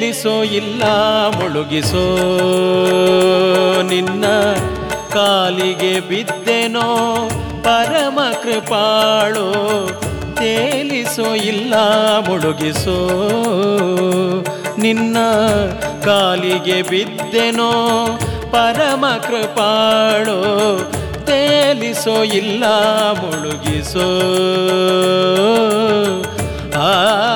ತೇಲಿಸೋ ಇಲ್ಲ ಮುಳುಗಿಸೋ ನಿನ್ನ ಕಾಲಿಗೆ ಬಿದ್ದೆನೋ ಪರಮ ಕೃಪಾಳು ತೇಲಿಸೋ ಇಲ್ಲ ಮುಳುಗಿಸೋ ನಿನ್ನ ಕಾಲಿಗೆ ಬಿದ್ದೆನೋ ಪರಮ ಕೃಪಾಳು ತೇಲಿಸೋ ಇಲ್ಲ ಮುಳುಗಿಸೋ ಆ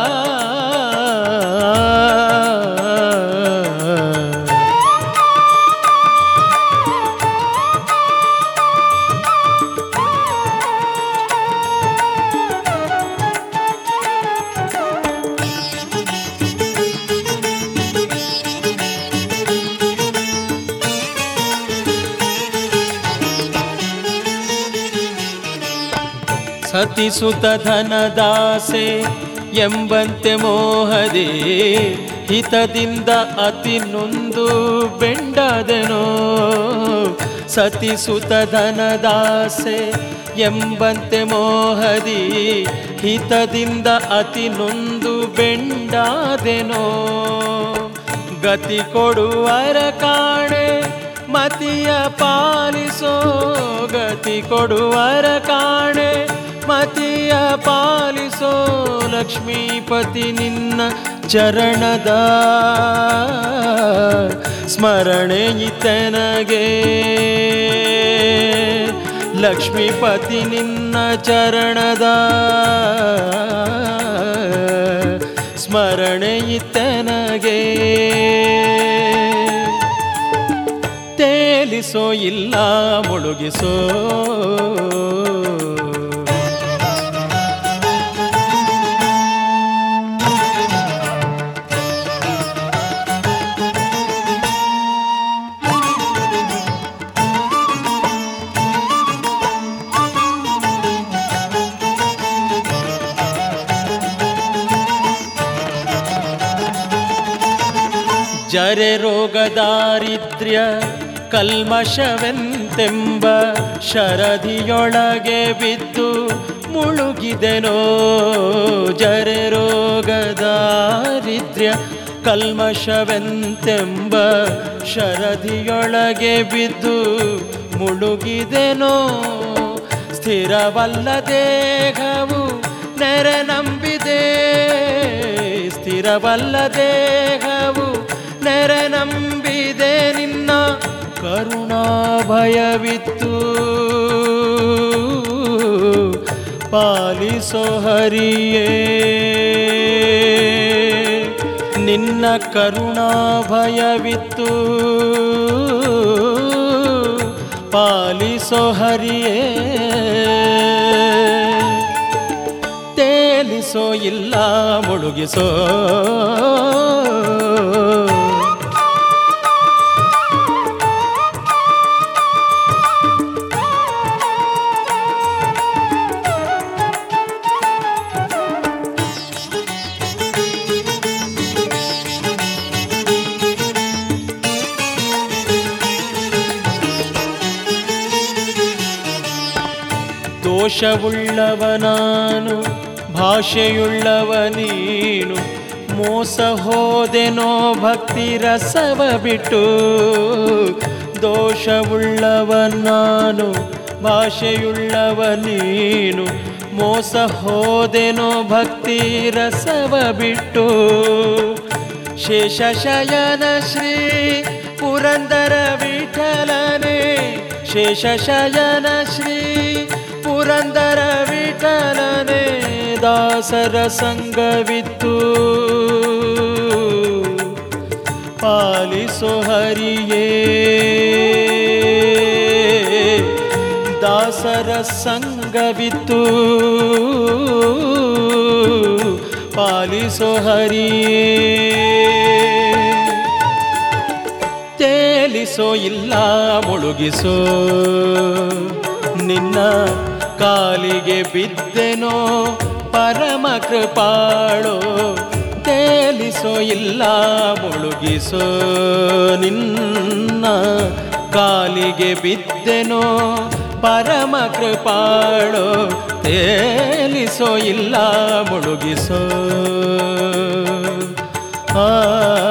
ಸತಿಸುತ ಧನದಾಸೆ ಎಂಬಂತೆ ಮೋಹದೆ ಹಿತದಿಂದ ಅತಿ ನೊಂದು ಬೆಂಡದೆನೋ ಸತಿಸುತ ಧನದಾಸೆ ಎಂಬಂತೆ ಮೋಹದಿ ಹಿತದಿಂದ ಅತಿ ನೊಂದು ಬೆಂಡಾದೆನೋ ಗತಿ ಕೊಡುವರ ಕಾಣೆ ಮತಿಯ ಪಾಲಿಸೋ ಗತಿ ಕೊಡುವರ ಕಾಣೆ ಮತಿಯ ಪಾಲಿಸೋ ಲಕ್ಷ್ಮೀಪತಿ ನಿನ್ನ ಚರಣದ ಸ್ಮರಣೆ ಇತನಗೆ ಲಕ್ಷ್ಮೀಪತಿ ನಿನ್ನ ಚರಣದ ಸ್ಮರಣೆ ಇತನಗೆ ತೇಲಿಸೋ ಇಲ್ಲ ಮುಳುಗಿಸೋ ಜರೆ ರೋಗ ದಾರಿದ್ರ್ಯ ಕಲ್ಮಶವೆಂತೆಂಬ ಶರದಿಯೊಳಗೆ ಬಿದ್ದು ಮುಳುಗಿದೆನೋ ಜರೆ ರೋಗ ದಾರಿದ್ರ್ಯ ಕಲ್ಮಶವೆಂತೆಂಬ ಶರದಿಯೊಳಗೆ ಬಿದ್ದು ಮುಳುಗಿದೆನೋ ಸ್ಥಿರವಲ್ಲ ದೇಹವು ನೆರೆ ನಂಬಿದೆ ಸ್ಥಿರವಲ್ಲ ದೇಹವು ನೆರೆ ನಂಬಿದೆ ನಿನ್ನ ಕರುಣಾ ಭಯವಿತ್ತು ಪಾಲಿಸೋ ಹರಿಯೇ ನಿನ್ನ ಕರುಣಾ ಭಯವಿತ್ತು ಪಾಲಿಸೋ ಹರಿಯೇ ತೇಲಿಸೋ ಇಲ್ಲ ಮುಳುಗಿಸೋ ದೋಷವುಳ್ಳವನಾನು ಭಾಷೆಯುಳ್ಳವ ನೀನು ಮೋಸ ಹೋದೆನೋ ಭಕ್ತಿ ರಸವ ಬಿಟ್ಟು ದೋಷವುಳ್ಳವ ನಾನು ಭಾಷೆಯುಳ್ಳವ ನೀನು ಮೋಸ ಹೋದೆನೋ ಭಕ್ತಿ ರಸವ ಬಿಟ್ಟು ಶೇಷಶಯನ ಶ್ರೀ ಪುರಂದರ ವಿಠಲನೆ ಶೇಷಶಯನ ಶ್ರೀ ಪುರಂದರ ವಿಠಲನೆ ದಾಸರ ಸಂಗವಿತ್ತು ಪಾಲಿಸೋ ಹರಿಯೇ ದಾಸರ ಸಂಗವಿತ್ತು ಪಾಲಿಸೋ ಹರಿಯೇ ತೇಲಿಸೋ ಇಲ್ಲ ಮುಳುಗಿಸೋ ನಿನ್ನ ಕಾಲಿಗೆ ಬಿದ್ದೆನೋ ಪರಮ ಕೃಪಾಳೋ ತೇಲಿಸೋ ಇಲ್ಲ ಮುಳುಗಿಸೋ ನಿನ್ನ ಕಾಲಿಗೆ ಬಿದ್ದೆನೋ ಪರಮ ಕೃಪಾಳೋ ತೇಲಿಸೋ ಇಲ್ಲ ಮುಳುಗಿಸೋ ಆ